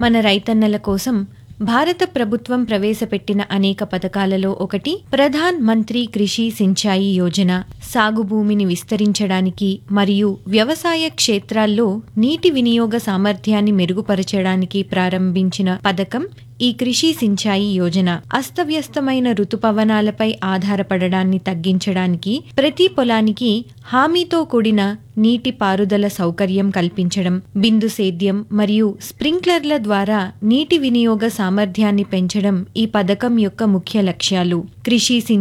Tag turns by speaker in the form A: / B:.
A: మన రైతన్నల కోసం భారత ప్రభుత్వం ప్రవేశపెట్టిన అనేక పథకాలలో ఒకటి ప్రధాన్ మంత్రి కృషి సించాయి యోజన సాగు భూమిని విస్తరించడానికి మరియు వ్యవసాయ క్షేత్రాల్లో నీటి వినియోగ సామర్థ్యాన్ని మెరుగుపరచడానికి ప్రారంభించిన పథకం ఈ కృషి సించాయి యోజన అస్తవ్యస్తమైన ఋతుపవనాలపై ఆధారపడడాన్ని తగ్గించడానికి ప్రతి పొలానికి హామీతో కూడిన నీటి పారుదల సౌకర్యం కల్పించడం బిందు సేద్యం మరియు స్ప్రింక్లర్ల ద్వారా నీటి వినియోగ సామర్థ్యాన్ని పెంచడం ఈ పథకం యొక్క ముఖ్య లక్ష్యాలు కృషి